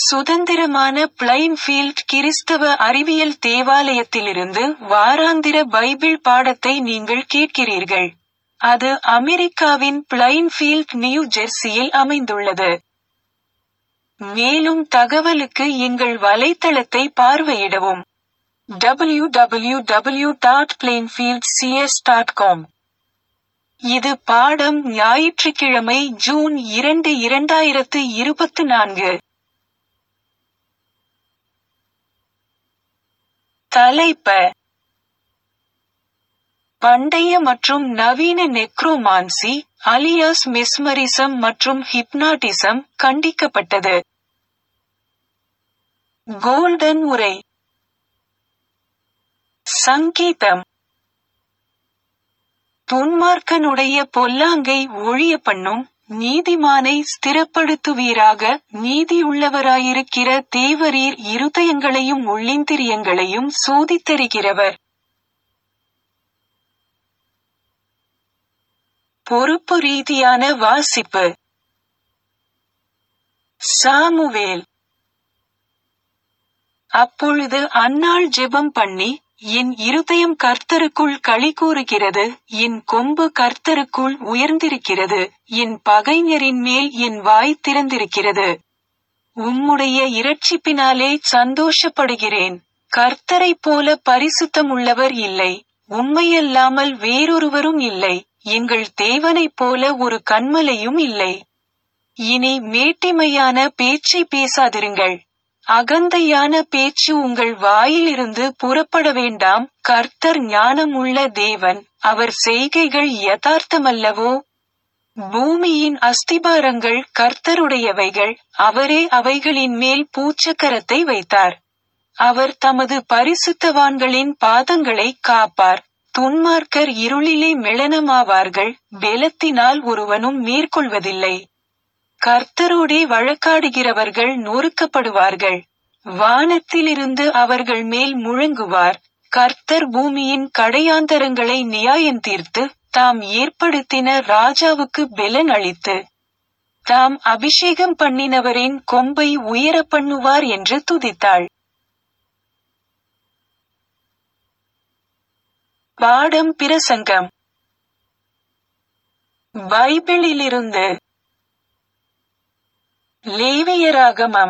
சுதந்திரமான பிளைன்ஃபீல்ட் கிறிஸ்தவ அறிவியல் தேவாலயத்திலிருந்து வாராந்திர பைபிள் பாடத்தை நீங்கள் கேட்கிறீர்கள். அது அமெரிக்காவின் பிளைன்ஃபீல்ட் நியூ ஜெர்சியில் அமைந்துள்ளது. மேலும் தகவலுக்கு எங்கள் வலைத்தளத்தை பார்வையிடவும். www.plainfieldcs.com இது பாடம் ஞாயிற்றுக்கிழமை ஜூன் இரண்டு இரண்டாயிரத்து இருபத்து நான்கு. தலைப்ப பண்டைய மற்றும் நவீன நெக்ரோமான்சி, அலியாஸ் மெஸ்மரிசம் மற்றும் ஹிப்னாட்டிசம் கண்டிக்கப்பட்டது. கோல்டன் உரை சங்கீதம் துன்மார்க்கனுடைய பொல்லாங்கை ஒழிய பண்ணும், நீதிமானை ஸ்திரப்படுத்துவீராக நீதியுள்ளவராயிருக்கிற தேவரீர் இருதயங்களையும் உள்ளிந்திரியங்களையும் சோதித்தறிகிறவர். பொறுப்பு ரீதியான வாசிப்பு சாமுவேல் அப்பொழுது அன்னாள் ஜெபம் பண்ணி, என் இருதயம் கர்த்தருக்குள் களிகூருகிறது என் கொம்பு கர்த்தருக்குள் உயர்ந்திருக்கிறது என் பகைஞரின் மேல் என் வாய் திறந்திருக்கிறது. உம்முடைய இரட்சிப்பினாலே சந்தோஷப்படுகிறேன். கர்த்தரைப் போல பரிசுத்தமுள்ளவர் இல்லை. உம்மையல்லாமல் வேறொருவரும் இல்லை. எங்கள் தேவனைப் போல ஒரு கன்மலையும் இல்லை. இனி மேட்டிமையான பேச்சை பேசாதிருங்கள். அகந்தையான பேச்சு உங்கள் வாயிலிருந்து புறப்பட வேண்டாம் கர்த்தர் ஞானமுள்ள தேவன் அவர் செய்கைகள் யதார்த்தமல்லவோ பூமியின் அஸ்திபாரங்கள் கர்த்தருடையவைகள் அவரே அவைகளின் மேல் பூச்சக்கரத்தை வைத்தார் அவர் தமது பரிசுத்தவான்களின் பாதங்களை காப்பார் துன்மார்க்கர் இருளிலே மெளனமாவார்கள் பெலத்தினால் ஒருவனும் மேற்கொள்வதில்லை கர்த்தரோடே வழக்காடுகிறவர்கள் நொறுக்கப்படுவார்கள் வானத்திலிருந்து அவர்கள் மேல் முழங்குவார் கர்த்தர் பூமியின் கடையாந்தரங்களை நியாயந்தீர்த்து தாம் ஏற்படுத்தின ராஜாவுக்கு பெலன் அளித்து தாம் அபிஷேகம் பண்ணினவரின் கொம்பை உயர பண்ணுவார் என்று துதித்தாள் பாடம் பிரசங்கம் பைபிளிலிருந்து லேவியராகமம்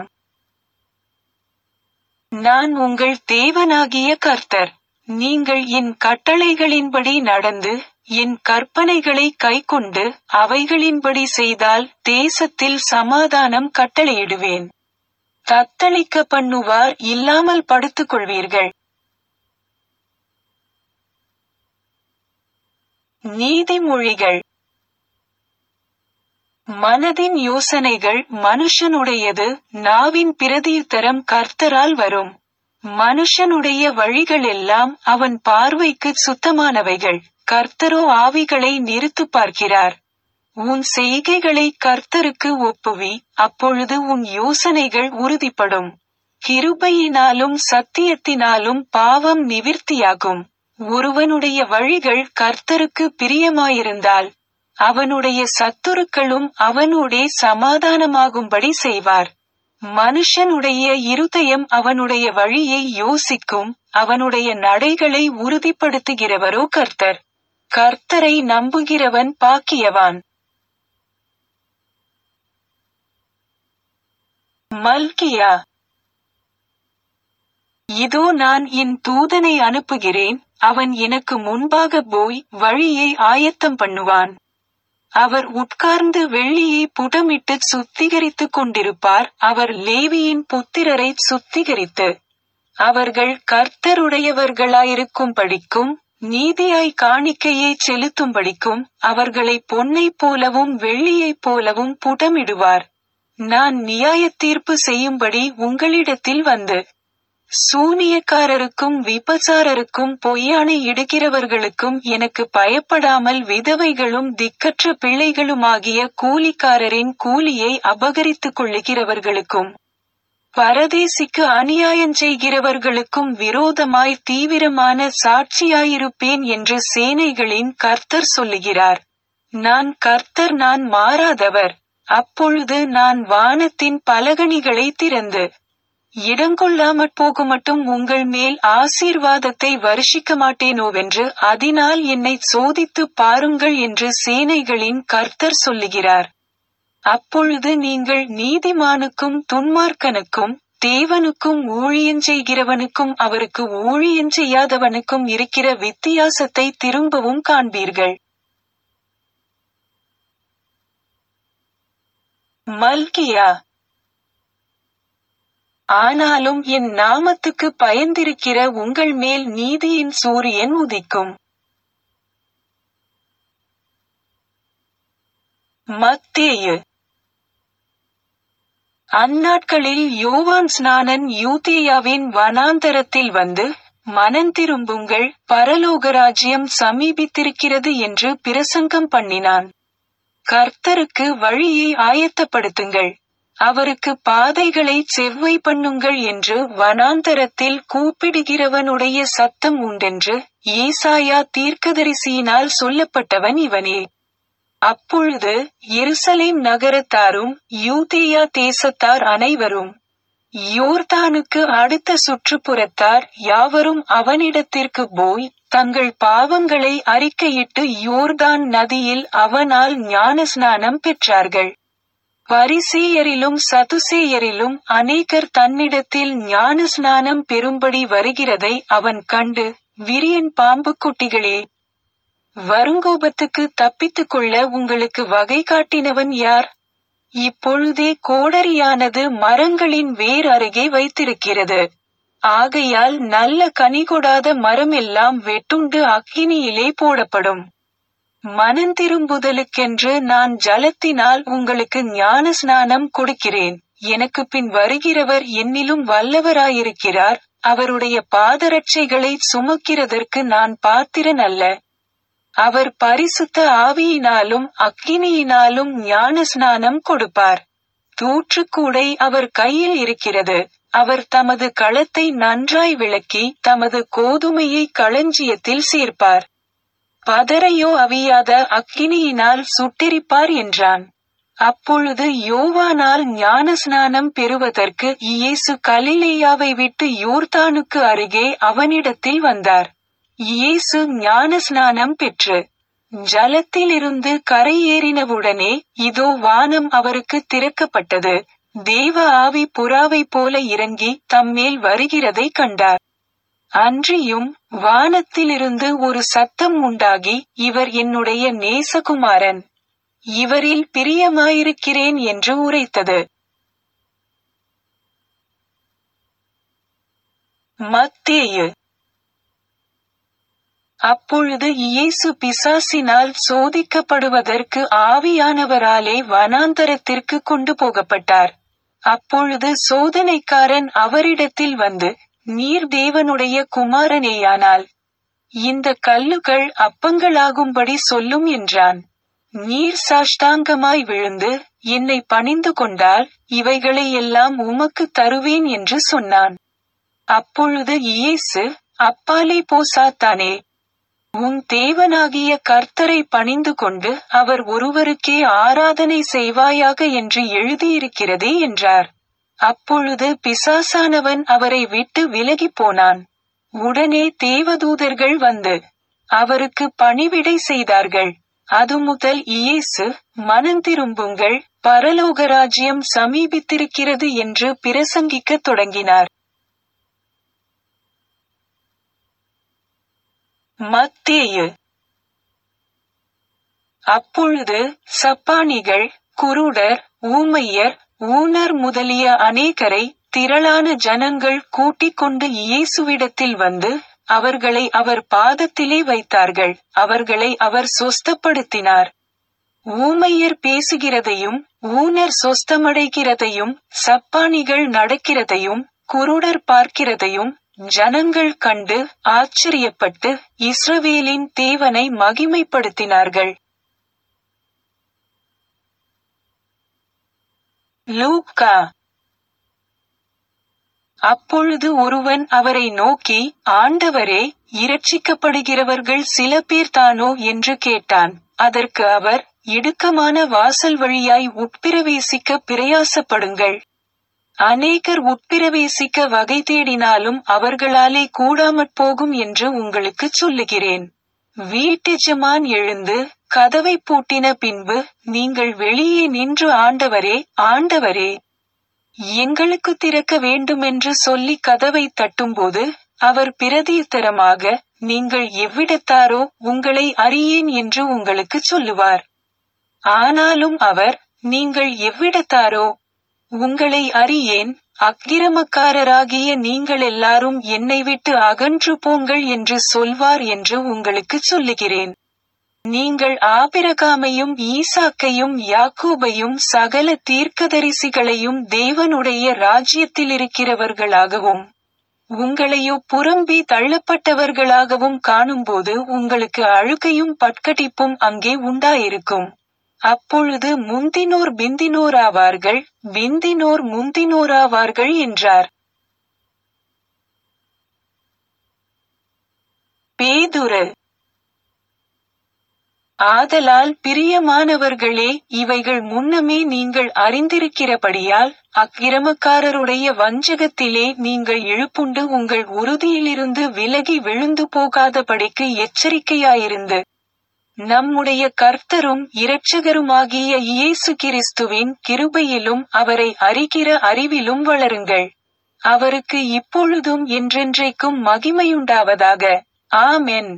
நான் உங்கள் தேவனாகிய கர்த்தர் நீங்கள் என் கட்டளைகளின்படி நடந்து என் கற்பனைகளை கைக்கொண்டு அவைகளின்படி செய்தால் தேசத்தில் சமாதானம் கட்டளையிடுவேன் தத்தளிக்க பண்ணுவார் இல்லாமல் படுத்துக் கொள்வீர்கள் நீதிமொழிகள் மனதின் யோசனைகள் மனுஷனுடையது நாவின் பிரதியுத்தரம் கர்த்தரால் வரும் மனுஷனுடைய வழிகளெல்லாம் அவன் பார்வைக்கு சுத்தமானவைகள் கர்த்தரோ ஆவிகளை நிறுத்து பார்க்கிறார் உன் செய்கைகளை கர்த்தருக்கு ஒப்புவி அப்பொழுது உன் யோசனைகள் உறுதிப்படும் கிருபையினாலும் சத்தியத்தினாலும் பாவம் நிவிர்த்தியாகும் ஒருவனுடைய வழிகள் கர்த்தருக்கு பிரியமாயிருந்தால் அவனுடைய சத்துருக்களும் அவனோடே சமாதானமாகும்படி செய்வார் மனுஷனுடைய இருதயம் அவனுடைய வழியை யோசிக்கும் அவனுடைய நடைகளை உறுதிப்படுத்துகிறவரோ கர்த்தர் கர்த்தரை நம்புகிறவன் பாக்கியவான் மல்கியா இதோ நான் என் தூதனை அனுப்புகிறேன் அவன் எனக்கு முன்பாக போய் வழியை ஆயத்தம் பண்ணுவான் அவர் உட்கார்ந்து வெள்ளியை புடமிட்டு சுத்திகரித்துக் கொண்டிருப்பார் அவர் லேவியின் புத்திரரை சுத்திகரித்து அவர்கள் கர்த்தருடையவர்களாயிருக்கும்படிக்கும் நீதியாய் காணிக்கையை செலுத்தும்படிக்கும் அவர்களை பொன்னைப் போலவும் வெள்ளியைப் போலவும் புடமிடுவார் நான் நியாய தீர்ப்பு செய்யும்படி உங்களிடத்தில் வந்து சூனியக்காரருக்கும் விபசாரருக்கும் பொய்யானை இடுகிறவர்களுக்கும் எனக்கு பயப்படாமல் விதவைகளும் திக்கற்ற பிள்ளைகளுமாகிய கூலிக்காரரின் கூலியை அபகரித்துக் கொள்ளுகிறவர்களுக்கும் பரதேசிக்கு அநியாயம் செய்கிறவர்களுக்கும் விரோதமாய் தீவிரமான சாட்சியாயிருப்பேன் என்று சேனைகளின் கர்த்தர் சொல்லுகிறார் நான் கர்த்தர் நான் மாறாதவர் அப்பொழுது நான் வானத்தின் பலகணிகளை திறந்து இடங்கொள்ளாமற் போகுமட்டும் உங்கள் மேல் ஆசீர்வாதத்தை வருஷிக்க மாட்டேனோவென்று அதனால் என்னை சோதித்துப் பாருங்கள் என்று சேனைகளின் கர்த்தர் சொல்லுகிறார் அப்பொழுது நீங்கள் நீதிமானுக்கும் துன்மார்க்கனுக்கும் தேவனுக்கும் ஊழியஞ்செய்கிறவனுக்கும் அவருக்கு ஊழியஞ்செய்யாதவனுக்கும் இருக்கிற வித்தியாசத்தை திரும்பவும் காண்பீர்கள் மல்கியா ஆனாலும் என் நாமத்துக்கு பயந்திருக்கிற உங்கள் மேல் நீதியின் சூரியன் உதிக்கும் மத்தேயு அந்நாட்களில் யோவான் ஸ்நானன் யூதேயாவின் வனாந்தரத்தில் வந்து மனந்திரும்புங்கள் பரலோகராஜ்யம் சமீபித்திருக்கிறது என்று பிரசங்கம் பண்ணினான் கர்த்தருக்கு வழியை ஆயத்தப்படுத்துங்கள் அவருக்கு பாதைகளை செவ்வை பண்ணுங்கள் என்று வனாந்தரத்தில் கூப்பிடுகிறவனுடைய சத்தம் உண்டென்று ஏசாயா தீர்க்கதரிசியினால் சொல்லப்பட்டவன் இவனே அப்பொழுது எருசலேம் நகரத்தாரும் யூதேயா தேசத்தார் அனைவரும் யோர்தானுக்கு அடுத்த சுற்றுப்புறத்தார் யாவரும் அவனிடத்திற்கு போய் தங்கள் பாவங்களை அறிக்கையிட்டு யோர்தான் நதியில் அவனால் ஞானஸ்நானம் பெற்றார்கள் பரிசேயரிலும் சதுசேயரிலும் அநேகர் தன்னிடத்தில் ஞானஸ்நானம் பெறும்படி வருகிறதை அவன் கண்டு விரியன் பாம்பு குட்டிகளே வருங்கோபத்துக்கு தப்பித்துக் கொள்ள உங்களுக்கு வகை காட்டினவன் யார் இப்பொழுதே கோடரியானது மரங்களின் வேர் அருகே வைத்திருக்கிறது ஆகையால் நல்ல கனி கொடாத மரமெல்லாம் வெட்டுண்டு அக்கினியிலே போடப்படும் மனந்திரும்புதலுக்கென்று நான் ஜலத்தினால் உங்களுக்கு ஞான ஸ்நானம் கொடுக்கிறேன் எனக்கு பின் வருகிறவர் என்னிலும் வல்லவராயிருக்கிறார் அவருடைய பாதரட்சைகளை சுமக்கிறதற்கு நான் பாத்திரன் அல்ல அவர் பரிசுத்த ஆவியினாலும் அக்கினியினாலும் ஞான ஸ்நானம் கொடுப்பார் தூற்றுக்கூடை அவர் கையில் இருக்கிறது அவர் தமது களத்தை நன்றாய் விளக்கி தமது கோதுமையை களஞ்சியத்தில் சேர்ப்பார் பதரையோ அவியாத அக்கினியினால் சுட்டெரிப்பார் என்றான் அப்பொழுது யோவானால் ஞான ஸ்நானம் பெறுவதற்கு இயேசு கலிலேயாவை விட்டு யோர்தானுக்கு அருகே அவனிடத்தில் வந்தார் இயேசு ஞான ஸ்நானம் பெற்று ஜலத்திலிருந்து கரையேறினவுடனே இதோ வானம் அவருக்கு திறக்கப்பட்டது தேவ ஆவி புறாவை போல இறங்கி தம்மேல் வருகிறதை கண்டார் அன்றியும் வானத்திலிருந்து ஒரு சத்தம் உண்டாகி இவர் என்னுடைய நேசகுமாரன் இவரில் பிரியமாயிருக்கிறேன் என்று உரைத்தது மத்தேயு அப்பொழுது இயேசு பிசாசினால் சோதிக்கப்படுவதற்கு ஆவியானவராலே வனாந்தரத்திற்கு கொண்டு போகப்பட்டார் அப்பொழுது சோதனைக்காரன் அவரிடத்தில் வந்து நீர் தேவனுடைய குமாரனேயானால் இந்த கல்லுகள் அப்பங்களாகும்படி சொல்லும் என்றான் நீர் சாஷ்டாங்கமாய் விழுந்து என்னை பணிந்து கொண்டால் இவைகளை எல்லாம் உமக்கு தருவேன் என்று சொன்னான் அப்பொழுது இயேசு அப்பாலே போ சாத்தானே உன் தேவனாகிய கர்த்தரை பணிந்து கொண்டு அவர் ஒருவருக்கே ஆராதனை செய்வாயாக என்று எழுதியிருக்கிறதே என்றார் அப்பொழுது பிசாசானவன் அவரை விட்டு விலகிப் போனான் உடனே தேவதூதர்கள் வந்து அவருக்கு பணிவிடை செய்தார்கள் அது முதல் இயேசு மனந்திரும்புங்கள் பரலோக ராஜ்யம் சமீபித்திருக்கிறது என்று பிரசங்கிக்கத் தொடங்கினார் மத்தேயு அப்பொழுது சப்பானிகள் குருடர் ஊமையர் ஊனர் முதலிய அநேகரை திரளான ஜனங்கள் கூட்டிக் கொண்டு இயேசுவிடத்தில் வந்து அவர்களை அவர் பாதத்திலே வைத்தார்கள் அவர்களை அவர் சொஸ்தப்படுத்தினார் ஊமையர் பேசுகிறதையும் ஊனர் சொஸ்தமடைகிறதையும் சப்பானிகள் நடக்கிறதையும் குருடர் பார்க்கிறதையும் ஜனங்கள் கண்டு ஆச்சரியப்பட்டு இஸ்ரவேலின் தேவனை மகிமைப்படுத்தினார்கள் லூக்கா அப்பொழுது ஒருவன் அவரை நோக்கி ஆண்டவரே இரட்சிக்கப்படுகிறவர்கள் சில பேர் தானோ என்று கேட்டான் அதற்கு அவர் இடுக்கமான வாசல் வழியாய் உட்பிரவேசிக்க பிரயாசப்படுங்கள் அநேகர் உட்பிரவேசிக்க வகை தேடினாலும் அவர்களாலே கூடாமற் போகும் என்று உங்களுக்குச் சொல்லுகிறேன் வீட்டெஜமான் எழுந்து கதவை பூட்டின பின்பு நீங்கள் வெளியே நின்று ஆண்டவரே ஆண்டவரே எங்களுக்கு திறக்க வேண்டுமென்று சொல்லி கதவை தட்டும்போது அவர் பிரதியுத்தரமாக நீங்கள் எவ்விடத்தாரோ உங்களை அறியேன் என்று உங்களுக்குச் சொல்லுவார் ஆனாலும் அவர் நீங்கள் எவ்விடத்தாரோ உங்களை அறியேன் அக்கிரமக்காரராகிய நீங்கள் எல்லாரும் என்னை விட்டு அகன்று போங்கள் என்று சொல்வார் என்று உங்களுக்குச் சொல்லுகிறேன் நீங்கள் ஆபிரகாமையும் ஈசாக்கையும் யாக்கோபையும் சகல தீர்க்கதரிசிகளையும் தேவனுடைய ராஜ்யத்தில் இருக்கிறவர்களாகவும் உங்களையோ புறம்பி தள்ளப்பட்டவர்களாகவும் காணும்போது உங்களுக்கு அழுகையும் பட்கடிப்பும் அங்கே உண்டாயிருக்கும் அப்பொழுது முந்தினோர் பிந்தினோராவார்கள் பிந்தினோர் முந்தினோராவார்கள் என்றார் பேதுரு ஆதலால் பிரியமானவர்களே இவைகள் முன்னமே நீங்கள் அறிந்திருக்கிறபடியால் அக்கிரமக்காரருடைய வஞ்சகத்திலே நீங்கள் இழுப்புண்டு உங்கள் உறுதியிலிருந்து விலகி விழுந்து போகாதபடிக்கு எச்சரிக்கையாயிருந்து நம்முடைய கர்த்தரும் இரட்சகருமாகிய இயேசு கிறிஸ்துவின் கிருபையிலும் அவரை அறிகிற அறிவிலும் வளருங்கள் அவருக்கு இப்பொழுதும் என்றென்றைக்கும் மகிமையுண்டாவதாக ஆமென்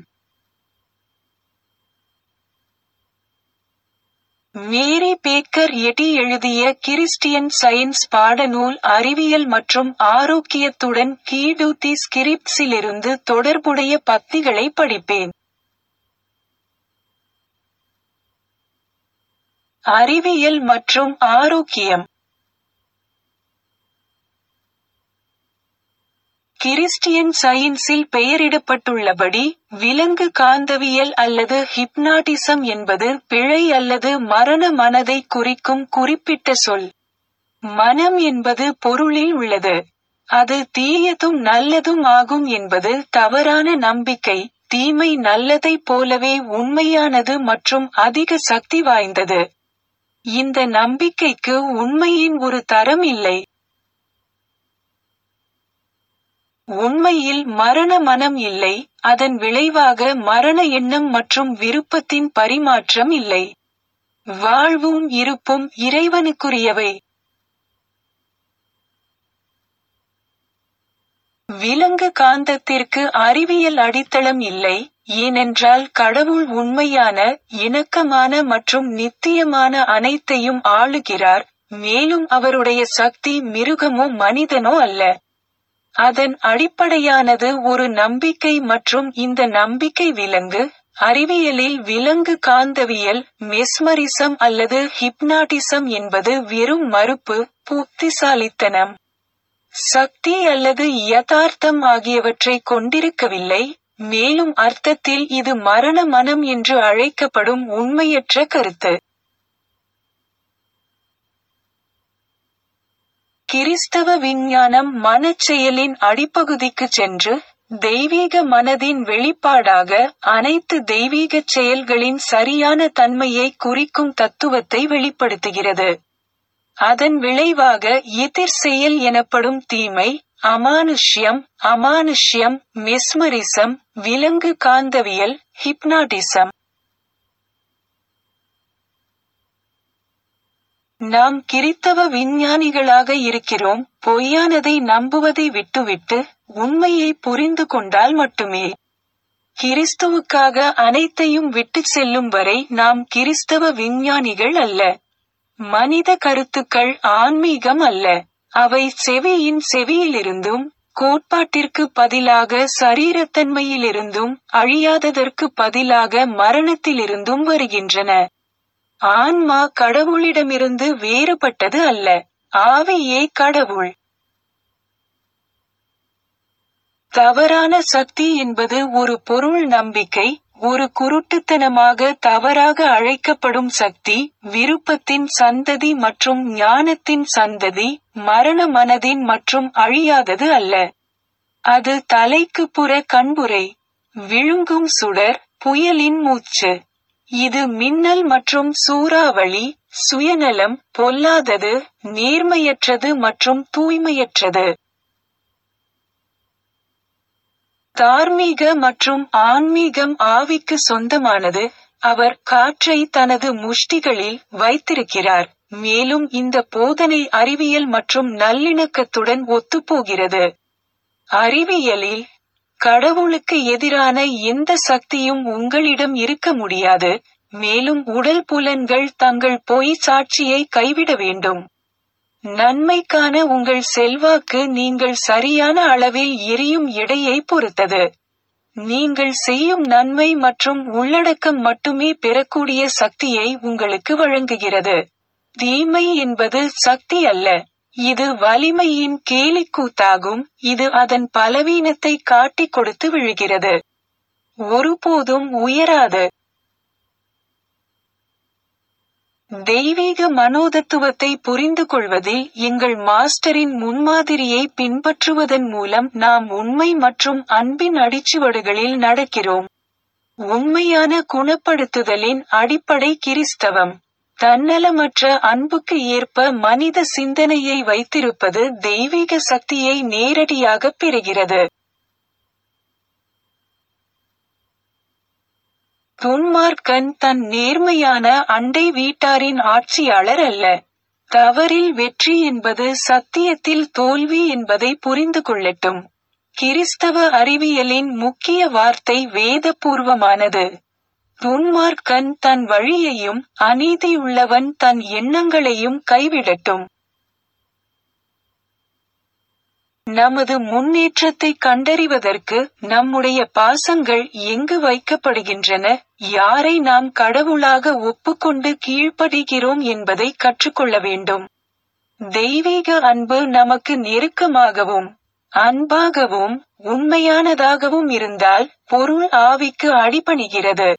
மேரி பேக்கர் எட்டி எழுதிய கிறிஸ்டியன் சயின்ஸ் பாடநூல் அறிவியல் மற்றும் ஆரோக்கியத்துடன் கீடூத்தி ஸ்கிரிப்ட்ஸிலிருந்து தொடர்புடைய பத்திகளை படிப்பேன் அறிவியல் மற்றும் ஆரோக்கியம் கிறிஸ்டியன் சயின்ஸில் பெயரிடப்பட்டுள்ளபடி விலங்கு காந்தவியல் அல்லது ஹிப்னாட்டிசம் என்பது பிழை அல்லது மரண மனதை குறிக்கும் குறிப்பிட்ட சொல் மனம் என்பது பொருளில் உள்ளது அது தீயதும் நல்லதும் ஆகும் என்பது தவறான நம்பிக்கை தீமை நல்லதைப் போலவே உண்மையானது மற்றும் அதிக சக்தி வாய்ந்தது இந்த நம்பிக்கைக்கு உண்மையின் ஒரு தரம் இல்லை உண்மையில் மரண மனம் இல்லை அதன் விளைவாக மரண எண்ணம் மற்றும் விருப்பத்தின் பரிமாற்றம் இல்லை வாழ்வும் இருப்பும் இறைவனுக்குரியவை விலங்கு காந்தத்திற்கு அறிவியல் அடித்தளம் இல்லை ஏனென்றால் கடவுள் உண்மையான இணக்கமான மற்றும் நித்தியமான அனைத்தையும் ஆளுகிறார் மேலும் அவருடைய சக்தி மிருகமோ மனிதனோ அல்ல அதன் அடிப்படையானது ஒரு நம்பிக்கை மற்றும் இந்த நம்பிக்கை விலங்கு அறிவியலில் விலங்கு காந்தவியல் மெஸ்மரிசம் அல்லது ஹிப்னாட்டிசம் என்பது வெறும் மறுப்பு புத்திசாலித்தனம் சக்தி அல்லது யதார்த்தம் ஆகியவற்றை கொண்டிருக்கவில்லை மேலும் அர்த்தத்தில் இது மரண மனம் என்று அழைக்கப்படும் உண்மையற்ற கருத்து கிறிஸ்தவ விஞ்ஞானம் மனச்செயலின் அடிப்பகுதிக்கு சென்று தெய்வீக மனதின் வெளிப்பாடாக அனைத்து தெய்வீகச் செயல்களின் சரியான தன்மையை குறிக்கும் தத்துவத்தை வெளிப்படுத்துகிறது அதன் விளைவாக எதிர் செயல் எனப்படும் தீமை அமானுஷ்யம் அமானுஷ்யம் மெஸ்மரிசம் விலங்கு காந்தவியல் ஹிப்னாட்டிசம் நாம் கிறித்தவ விஞ்ஞானிகளாக இருக்கிறோம் பொய்யானதை நம்புவதை விட்டுவிட்டு உண்மையை புரிந்து கொண்டால் மட்டுமே கிறிஸ்துவுக்காக அனைத்தையும் விட்டுச் செல்லும் வரை நாம் கிறிஸ்தவ விஞ்ஞானிகள் அல்ல மனித கருத்துக்கள் ஆன்மீகம் அல்ல அவை செவியின் செவியிலிருந்தும் கோட்பாட்டிற்கு பதிலாக சரீரத்தன்மையிலிருந்தும் அழியாததற்கு பதிலாக மரணத்திலிருந்தும் வருகின்றன ஆன்மா கடவுளிடமிருந்து வேறுபட்டது அல்ல ஆவியே கடவுள் தவறான சக்தி என்பது ஒரு பொருள் நம்பிக்கை ஒரு குருட்டுத்தனமாக தவறாக அழைக்கப்படும் சக்தி விருப்பத்தின் சந்ததி மற்றும் ஞானத்தின் சந்ததி மரண மனதின் மற்றும் அழியாதது அல்ல அது தலைக்கு புற கண்புரை விழுங்கும் சுடர் புயலின் மூச்சு இது மின்னல் மற்றும் சூறாவளி சுயநலம் பொல்லாதது நேர்மையற்றது மற்றும் தூய்மையற்றது தார்மீக மற்றும் ஆன்மீகம் ஆவிக்கு சொந்தமானது அவர் காற்றை தனது முஷ்டிகளில் வைத்திருக்கிறார் மேலும் இந்த போதனை அறிவியல் மற்றும் நல்லிணக்கத்துடன் ஒத்துப்போகிறது அறிவியலில் கடவுளுக்கு எதிரான எந்த சக்தியும் உங்களிடம் இருக்க முடியாது மேலும் உடல் புலன்கள் தங்கள் பொய் சாட்சியை கைவிட வேண்டும் நன்மைக்கான உங்கள் செல்வாக்கு நீங்கள் சரியான அளவில் எரியும் எடையை பொறுத்தது நீங்கள் செய்யும் நன்மை மற்றும் உள்ளடக்கம் மட்டுமே பெறக்கூடிய சக்தியை உங்களுக்கு வழங்குகிறது தீமை என்பது சக்தி அல்ல இது வலிமையின் கேலிக்கூத்தாகும் இது அதன் பலவீனத்தை காட்டிக் கொடுத்து விழுகிறது ஒருபோதும் உயராது தெய்வீக மனோதத்துவத்தை புரிந்து கொள்வதில் எங்கள் மாஸ்டரின் முன்மாதிரியை பின்பற்றுவதன் மூலம் நாம் உண்மை மற்றும் அன்பின் அடிச்சுவடுகளில் நடக்கிறோம் உண்மையான குணப்படுத்துதலின் அடிப்படை கிறிஸ்தவம் தன்னலமற்ற அன்புக்கு ஏற்ப மனித சிந்தனையை வைத்திருப்பது தெய்வீக சக்தியை நேரடியாக பெறுகிறது துன்மார்க்கன் தன் நேர்மையான அண்டை வீட்டாரின் ஆட்சியாளர் அல்ல தவறில் வெற்றி என்பது சத்தியத்தில் தோல்வி என்பதை புரிந்து கொள்ளட்டும் கிறிஸ்தவ அறிவியலின் முக்கிய வார்த்தை வேதபூர்வமானது துன்மார்க்கன் தன் வழியையும் அநீதியுள்ளவன் தன் எண்ணங்களையும் கைவிடட்டும் நமது முன்னேற்றத்தை கண்டறிவதற்கு நம்முடைய பாசங்கள் எங்கு வைக்கப்படுகின்றன யாரை நாம் கடவுளாக ஒப்புக்கொண்டு கீழ்ப்படுகிறோம் என்பதை கற்றுக்கொள்ள வேண்டும் தெய்வீக அன்பு நமக்கு நெருக்கமாகவும் அன்பாகவும் உண்மையானதாகவும் இருந்தால் பொருள் ஆவிக்கு அடிபணிகிறது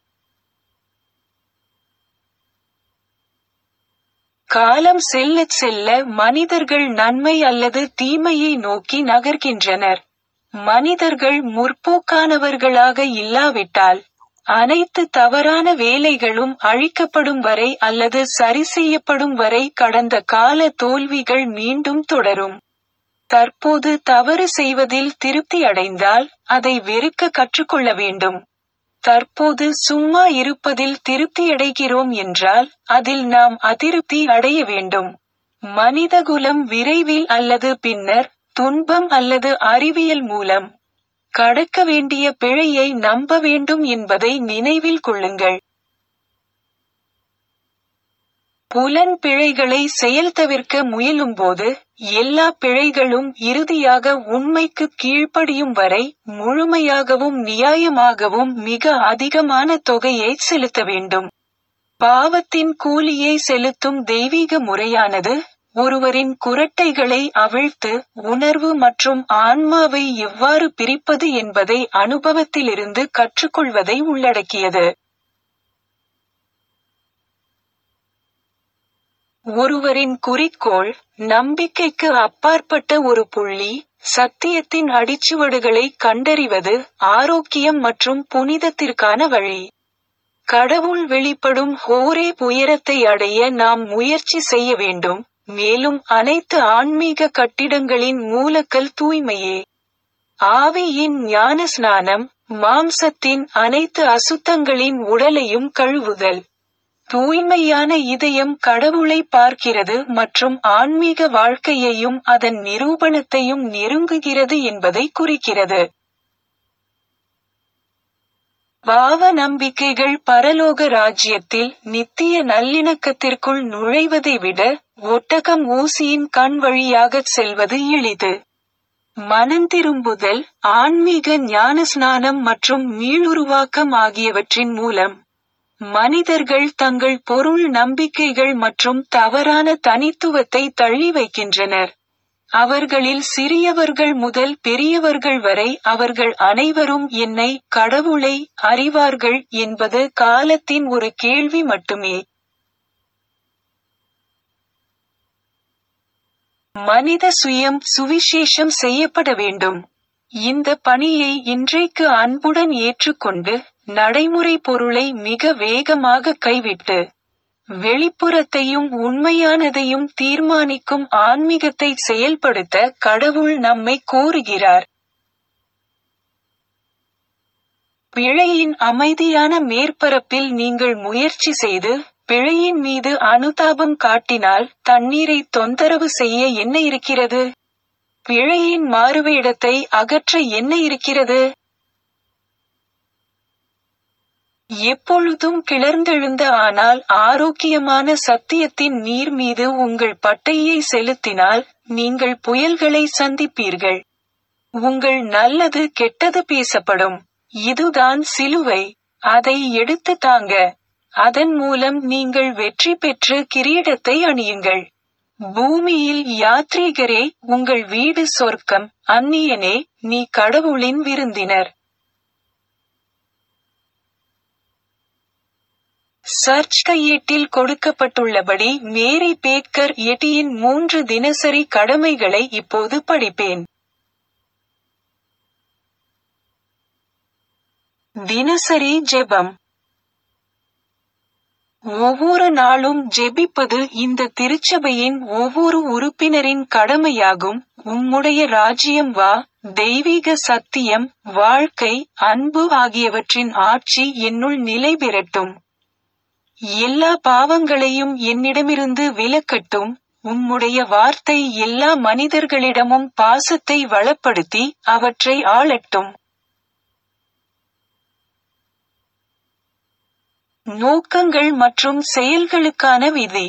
காலம் செல்லச் செல்ல மனிதர்கள் நன்மை அல்லது தீமையை நோக்கி நகர்கின்றனர் மனிதர்கள் முற்போக்கானவர்களாக இல்லாவிட்டால் அனைத்து தவறான வேலைகளும் அழிக்கப்படும் வரை அல்லது சரி செய்யப்படும் வரை கடந்த கால தோல்விகள் மீண்டும் தொடரும் தற்போது தவறு செய்வதில் திருப்தி அடைந்தால் அதை வெறுக்க கற்றுக்கொள்ள வேண்டும் தற்போது சும்மா இருப்பதில் திருப்தியடைகிறோம் என்றால் அதில் நாம் அதிருப்தி அடைய வேண்டும் மனிதகுலம் விரைவில் அல்லது பின்னர் துன்பம் அல்லது அறிவியல் மூலம் கடக்க வேண்டிய பிழையை நம்ப வேண்டும் என்பதை நினைவில் கொள்ளுங்கள் புலன் பிழைகளை செயல் தவிர்க்க முயலும்போது எல்லா பிழைகளும் இறுதியாக உண்மைக்கு கீழ்ப்படியும் வரை முழுமையாகவும் நியாயமாகவும் மிக அதிகமான தொகையை செலுத்த வேண்டும் பாவத்தின் கூலியை செலுத்தும் தெய்வீக முறையானது ஒருவரின் குரட்டைகளை அவிழ்த்து உணர்வு மற்றும் ஆன்மாவை எவ்வாறு பிரிப்பது என்பதை அனுபவத்திலிருந்து கற்றுக்கொள்வதை உள்ளடக்கியது ஒருவரின் குறிக்கோள் நம்பிக்கைக்கு அப்பாற்பட்ட ஒரு புள்ளி சத்தியத்தின் அடிச்சுவடுகளை கண்டறிவது ஆரோக்கியம் மற்றும் புனிதத்திற்கான வழி கடவுள் வெளிப்படும் ஹோரே உயரத்தை அடைய நாம் முயற்சி செய்ய வேண்டும் மேலும் அனைத்து ஆன்மீக கட்டிடங்களின் மூலக்கல் தூய்மையே ஆவியின் ஞான ஸ்நானம் மாம்சத்தின் அனைத்து அசுத்தங்களின் உடலையும் கழுவுதல் தூய்மையான இதயம் கடவுளை பார்க்கிறது மற்றும் ஆன்மீக வாழ்க்கையையும் அதன் நிரூபணத்தையும் நெருங்குகிறது என்பதை குறிக்கிறது பாவ நம்பிக்கைகள் பரலோக ராஜ்யத்தில் நித்திய நல்லிணக்கத்திற்குள் நுழைவதை விட ஒட்டகம் ஊசியின் கண் வழியாகச் செல்வது எளிது மனந்திரும்புதல் ஆன்மீக ஞானஸ்நானம் மற்றும் மீளுருவாக்கம் ஆகியவற்றின் மூலம் மனிதர்கள் தங்கள் பொருள் நம்பிக்கைகள் மற்றும் தவறான தனித்துவத்தை தள்ளி வைக்கின்றனர் அவர்களில் சிறியவர்கள் முதல் பெரியவர்கள் வரை அவர்கள் அனைவரும் என்னை கடவுளை அறிவார்கள் என்பது காலத்தின் ஒரு கேள்வி மட்டுமே மனித சுயம் சுவிசேஷம் செய்யப்பட வேண்டும் இந்த பணியை இன்றைக்கு அன்புடன் ஏற்றுக்கொண்டு நடைமுறை பொருளை மிக வேகமாக கைவிட்டு வெளிப்புறத்தையும் உண்மையானதையும் தீர்மானிக்கும் ஆன்மீகத்தை செயல்படுத்த கடவுள் நம்மை கோருகிறார் பிழையின் அமைதியான மேற்பரப்பில் நீங்கள் முயற்சி செய்து பிழையின் மீது அனுதாபம் காட்டினால் தண்ணீரை தொந்தரவு செய்ய என்ன இருக்கிறது பிழையின் மாறுவேடத்தை அகற்ற என்ன இருக்கிறது எப்பொழுதும் கிளர்ந்தெழுந்த ஆனால் ஆரோக்கியமான சத்தியத்தின் நீர் மீது உங்கள் பட்டையை செலுத்தினால் நீங்கள் புயல்களை சந்திப்பீர்கள் உங்கள் நல்லது கெட்டது பேசப்படும் இதுதான் சிலுவை அதை எடுத்து தாங்க அதன் மூலம் நீங்கள் வெற்றி பெற்று கிரீடத்தை அணியுங்கள் பூமியில் யாத்ரீகரே உங்கள் வீடு சொர்க்கம் அந்நியனே நீ கடவுளின் விருந்தினர் சர்ச் கையேட்டில் கொடுக்கப்பட்டுள்ளபடி மேரி பேக்கர் எட்டியின் மூன்று தினசரி கடமைகளை இப்போது படிப்பேன் தினசரி ஜெபம் ஒவ்வொரு நாளும் ஜெபிப்பது இந்த திருச்சபையின் ஒவ்வொரு உறுப்பினரின் கடமையாகும் உம்முடைய ராஜ்யம் வா தெய்வீக சத்தியம் வாழ்க்கை அன்பு ஆகியவற்றின் ஆட்சி என்னுள் நிலை பெறட்டும் எல்லா பாவங்களையும் என்னிடமிருந்து விலக்கட்டும் உம்முடைய வார்த்தை எல்லா மனிதர்களிடமும் பாசத்தை வளப்படுத்தி அவற்றை ஆளட்டும் நோக்கங்கள் மற்றும் செயல்களுக்கான விதி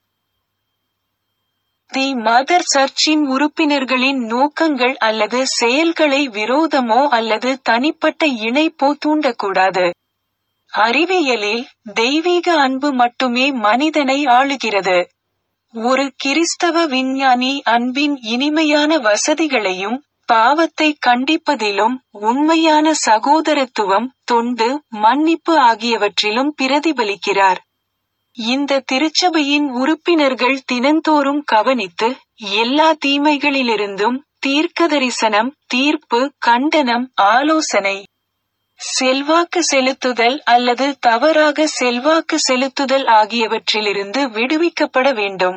தி மதர் சர்ச்சின் உறுப்பினர்களின் நோக்கங்கள் அல்லது செயல்களை விரோதமோ அல்லது தனிப்பட்ட இணைப்போ தூண்டக்கூடாது அறிவியலில் தெய்வீக அன்பு மட்டுமே மனிதனை ஆளுகிறது ஒரு கிறிஸ்தவ விஞ்ஞானி அன்பின் இனிமையான வசதிகளையும் பாவத்தை கண்டிப்பதிலும் உண்மையான சகோதரத்துவம் தொண்டு மன்னிப்பு ஆகியவற்றிலும் பிரதிபலிக்கிறார் இந்த திருச்சபையின் உறுப்பினர்கள் தினந்தோறும் கவனித்து எல்லா தீமைகளிலிருந்தும் தீர்க்கதரிசனம் தீர்ப்பு கண்டனம் ஆலோசனை செல்வாக்கு செலுத்துதல் அல்லது தவறாக செல்வாக்கு செலுத்துதல் ஆகியவற்றிலிருந்து விடுவிக்கப்பட வேண்டும்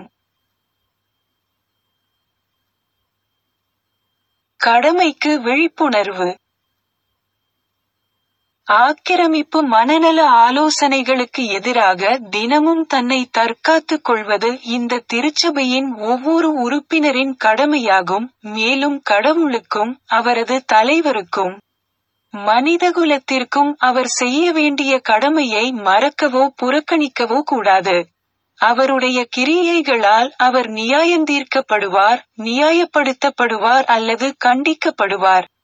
கடமைக்கு விழிப்புணர்வு ஆக்கிரமிப்பு மனநல ஆலோசனைகளுக்கு எதிராக தினமும் தன்னை தற்காத்துக் கொள்வது இந்த திருச்சபையின் ஒவ்வொரு உறுப்பினரின் கடமையாகும் மேலும் கடவுளுக்கும் அவரது தலைவருக்கும் மனிதகுலத்திற்கும் அவர் செய்ய வேண்டிய கடமையை மறக்கவோ புறக்கணிக்கவோ கூடாது அவருடைய கிரியைகளால் அவர் நியாயந்தீர்க்கப்படுவார் நியாயப்படுத்தப்படுவார் அல்லது கண்டிக்கப்படுவார்